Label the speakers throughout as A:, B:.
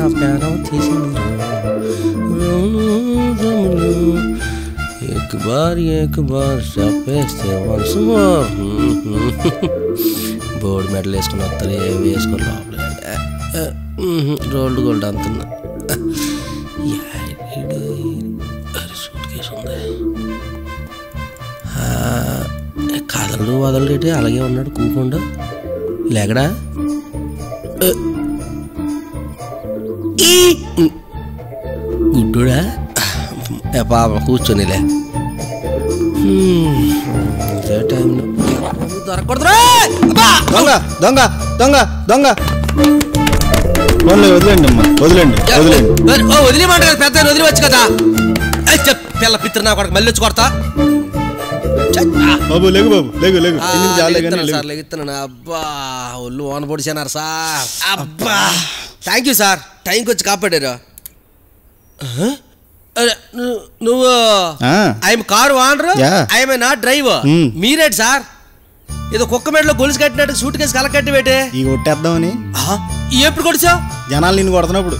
A: పేరం తీసింది एक बार एक बार చెప్పేస్తే వన్స్ మోర్ బోర్డు మెడల్ వేసుకుని వస్తారు ఏవి వేసుకొని లోపల రోల్డ్ గోల్డ్ అంతున్నా సూట్ కేసు ఉంది ఆ, కదలడు వదలడేటి అలాగే ఉన్నాడు కూకుండా లేకడా గుడ్డుడా ఏ పాపం కూర్చొనిలే హ్మ్, ఇదే టైంలో దొరకకూడదురా! అబ్బా!
B: దొంగ దొంగ దొంగ దొంగ ఫోన్లో వదిలేండి అమ్మా వదిలేండి వదిలేండి
A: మరి, ఓ వదిలేమాట కదా పెద్ద వదిలేవచ్చు కదా ఏ, చెప్ పిల్ల పిత్ర నా కొడుకు మళ్ళీ వచ్చి కొడతా చెప్. ఆ,
B: బాబు లేగు బాబు లేగు లేగు
A: ఆ,
B: ఎనిమిది చాలే కానీ
A: లెగుతున్నాను
B: లేగు.
A: సార్ లెగుతున్నాను అబ్బా ఒళ్ళు ఓన పొడిచానారు సార్ అబ్బా థ్యాంక్ యూ సార్ టైంకి వచ్చి కాపాడారు ఆహా? అరే, ను- నువ్వు
B: ఆ,
A: I'm car owner
B: Yeah.
A: I'm not driver
B: Hmm.
A: మీరేంటి సార్ ఏదో కుక్క మెడలో గొలుసు కట్టినట్టు సూట్ కేసు కలకట్టి పెట్టే
B: ఈ కొట్టేద్దామని
A: ఎప్పుడు కొడిచావు
B: జనాలు నిన్ను కొడుతున్నప్పుడు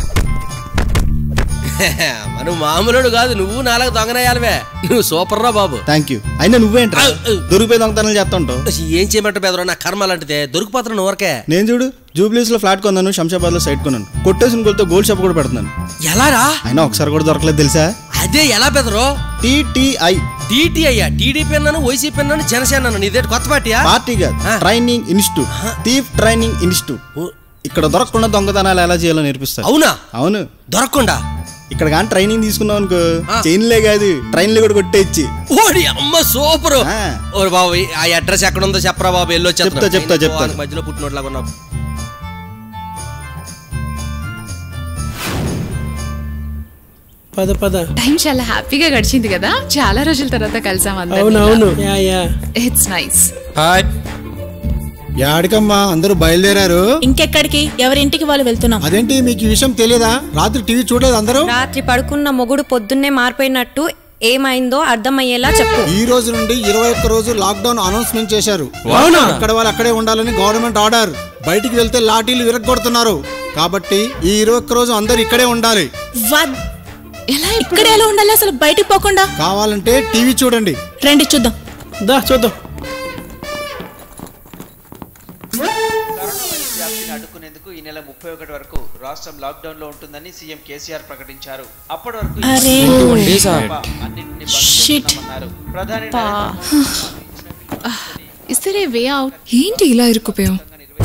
A: మనం మామూలుడు కాదు నువ్వు నాలుగు దొంగనయ్యాలవే నువ్వు సూపర్ రా బాబు
B: థ్యాంక్ యూ అయినా నువ్వేంట్రా
A: ఆ, ఆ.
B: దొరికిపోయి దొంగతనాలు చేస్తుంటావు
A: ఏం చేయమంటావు బెదరు నా కర్మ అలాంటిదే దొరికిపోతున్నాను ఊరకే
B: నేను చూడు జూబ్లీస్ లో ఫ్లాట్ కొన్నాను శంషాబాద్ లో సైట్ కొన్నాను కొట్టేసిన కొలతో గోల్డ్ షాప్ కూడా పెడుతున్నాను
A: ఎలా రా
B: అయినా ఒకసారి కూడా దొరకలేదు తెలుసా
A: అదే ఎలా బెదరు
B: టీటీఐ
A: టీటీ అయ్యా టీడీపీ అన్నాను వైసీపీ అన్నాను జనసేన అన్నాను నీదేంటి కొత్త పార్టీయా
B: పార్టీ కాదు
A: ఆ.
B: Training institute thief training institute
A: ఓ,
B: ఇక్కడ దొరకకుండా దొంగతనాలు ఎలా చేయాలో నేర్పిస్తారు
A: అవునా
B: అవును
A: దొరకకుండా
B: ఇక్కడ కానీ ట్రైనింగ్ తీసుకున్నావు అనుకో
A: ఆ.
B: చైన్లే కాదు ట్రైన్లు కూడా కొట్టేచ్చి
A: ఓడి అమ్మ సూపర్
B: ఆ.
A: ఓ బాబు ఆ అడ్రస్ ఎక్కడ ఉందో చెప్పరా బాబు వెళ్ళి
B: చెప్తా, చెప్తా, చెప్తా.
A: మధ్యలో పుట్టినట్లాగా ఉన్నావు
C: పద పద
D: టైం చాలా హ్యాపీగా గడిచింది కదా చాలా రోజుల తర్వాత కలిసాం
C: అవునవును yeah yeah
D: it's nice
E: hi
F: యాడికమ్మా అందరూ బయలుదేరారు
G: ఇంకెక్కడికి ఎవరింటికి వాళ్ళు వెళ్తున్నాం
F: అదేంటి మీకు ఈ విషయం తెలియదా రాత్రి టీవీ చూడలేదు అందరూ
H: రాత్రి పడుకున్న మొగుడు పొద్దున్నే మారిపోయినట్టు ఏమైందో అర్థమయ్యేలా చెప్పు
F: ఈ రోజు నుండి ఇరవై ఒక్క రోజు లాక్డౌన్ అనౌన్స్మెంట్ చేశారు
C: అవునా?
F: అక్కడ వాళ్ళు అక్కడే ఉండాలని గవర్నమెంట్ ఆర్డర్ బయటికి వెళ్తే లాఠీలు విరగొడుతున్నారు కాబట్టి ఈ ఇరవై ఒక్క రోజు అందరు ఇక్కడే ఉండాలి
G: వద్ ఎలా ఇక్కడ ఎలా ఉండాలి అసలు బయటికి పోకుండా
F: కావాలంటే టీవీ చూడండి
G: రండి చూద్దాం
C: దా చూద్దాం
I: వ్యాప్తిని అడ్డుకునేందుకు ఈ నెల ముప్పై ఒకటి వరకు రాష్ట్రం లాక్డౌన్ లో ఉంటుందని సీఎం కేసీఆర్ ప్రకటించారు అప్పటి వరకు ఈ
G: అరే
E: డేసా
I: అన్నింటినీ
G: Shit.
I: బంద్ చేస్తున్నామన్నారు ప్రధాని
D: పా. Is there a way out
J: ఏంటి ఇలా ఇరుక్కుపోయాం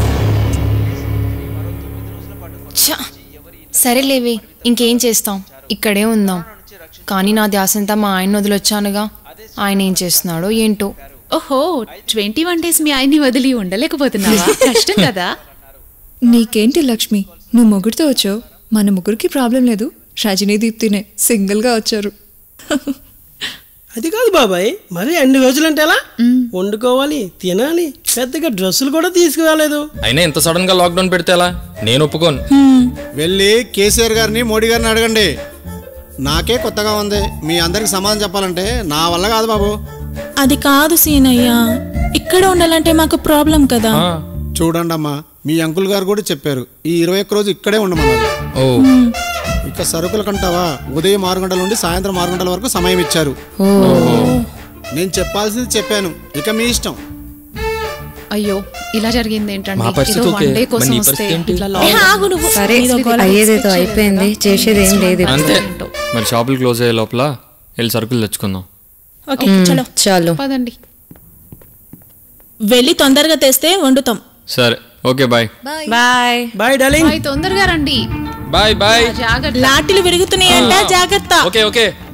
J: సరేలేవి ఇంకేం చేస్తాం ఇక్కడే ఉందాం కానీ నా ధ్యాసంతా మా ఆయన వదిలొచ్చానుగా ఆయన ఏం చేస్తున్నాడో ఏంటో
D: ఓహో ట్వంటీ వన్ డేస్ మీ ఆయన్ని వదిలి ఉండలేకపోతున్నావా కష్టం కదా
J: నీకేంటి లక్ష్మి నువ్వు మొగుడితో వచ్చావు మన ముగ్గురికి ప్రాబ్లం లేదు రజనీ దీప్తినే సింగిల్గా వచ్చారు
C: అది కాదు బాబాయ్ మరి అన్ని రోజులంటే ఎలా వండుకోవాలి తినాలి పెద్దగా డ్రెస్సులు కూడా తీసుకురాలేదు
E: అయినా ఇంత సడన్ గా లాక్డౌన్ పెడితే ఎలా నేను ఒప్పుకోను
F: వెళ్ళి కేసీఆర్ గారిని మోడీ గారిని అడగండి నాకే కొత్తగా ఉంది మీ అందరికి సమాధానం చెప్పాలంటే నా వల్ల కాదు బాబు
G: అది కాదు సీనయ్య ఇక్కడ ఉండాలంటే మాకు ప్రాబ్లం కదా
E: ఆ,
F: చూడండి అమ్మా మీ అంకుల్ గారు కూడా చెప్పారు ఈ ఇరవై ఒక్క రోజు ఇక్కడే ఉండమన్నారు
E: ఓ
F: ఇక సరుకుల కంటావా ఉదయం ఆరు గంటల నుండి సాయంత్రం ఆరు గంటల వరకు సమయం ఇచ్చారు నేను చెప్పాల్సింది చెప్పాను ఇక మీ ఇష్టం
D: అయ్యో ఇలా జరిగింది ఏంటండి
E: మా పరిస్థితి
D: ఏదో
E: ఓకే.
D: వన్ డే
E: మరి
D: కోసం
E: నీ
D: వస్తే
E: పరిస్థితి ఏంటి?
D: ఇట్లా
G: ఏ,
D: లాక్డౌన్
G: ఆగు నువ్వు
H: సరే
G: నీదో గొడవ
H: అయ్యేదేదో
G: expect
H: అయిపోయింది
G: చేయలేదు కదా.
H: చేసేది ఏం లేదు ఇప్పుడు.
E: అంతే
D: ఏంటో.
E: మరి షాపులు క్లోజ్ అయ్యే లోపల వెళ్ళి సరుకులు తెచ్చుకుందాం
G: ఓకే చలో
H: చాలు
D: పదండి
G: వెళ్ళి తొందరగా తెస్తే వండుతాం
E: సరే okay bye
H: bye
C: bye darling
D: bye తొందరగా రండి
E: బాయ్ బాయ్
D: జాగ్రత్త
G: లాఠీలు విరుగుతున్నాయంట జాగ్రత్త
E: ఓకే ఓకే